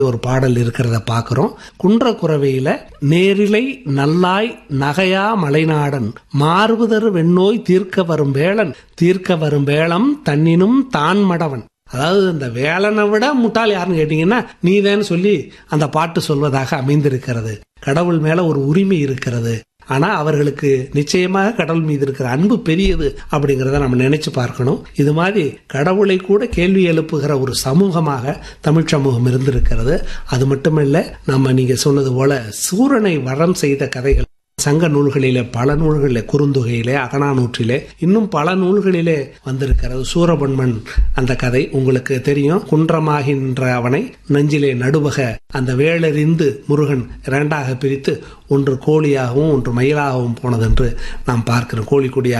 ஒரு பாடல் இருக்கிறத பார்க்கிறோம் குன்ற குறவையில நேரிலை நல்லாய் நகையா மலைநாடன் மார்புதரு வெண்ணோய் தீர்க்க வரும் வேளன் தீர்க்க வரும் வேளம் தன்னினும் தான் மடவன் அதாவது இந்த வேலனை விட முட்டாள் யாருன்னு கேட்டீங்கன்னா நீதேன்னு சொல்லி அந்த பாட்டு சொல்வதாக அமைந்திருக்கிறது கடவுள் மேல ஒரு உரிமை இருக்கிறது ஆனா அவர்களுக்கு நிச்சயமாக கடவுள் மீது இருக்கிற அன்பு பெரியது அப்படிங்கறத நம்ம நினைச்சு பார்க்கணும் இது மாதிரி கடவுளை கூட கேள்வி எழுப்புகிற ஒரு சமூகமாக தமிழ் சமூகம் இருந்திருக்கிறது அது மட்டுமல்ல நம்ம நீங்க சொன்னது போல சூரனை வரம் செய்த கதைகள் சங்க நூல்களிலே பல நூல்களிலே குறுந்தொகையிலே அகனானூற்றிலே இன்னும் பல நூல்களிலே வந்திருக்கிறது சூரபன்மன் அந்த கதை உங்களுக்கு தெரியும் குன்றமாகின்ற அவனை நெஞ்சிலே நடுவக அந்த வேளறிந்து முருகன் இரண்டாக பிரித்து ஒன்று கோழியாகவும் ஒன்று மயிலாகவும் போனதென்று நாம் பார்க்கிறோம் கோழிக்குடியாக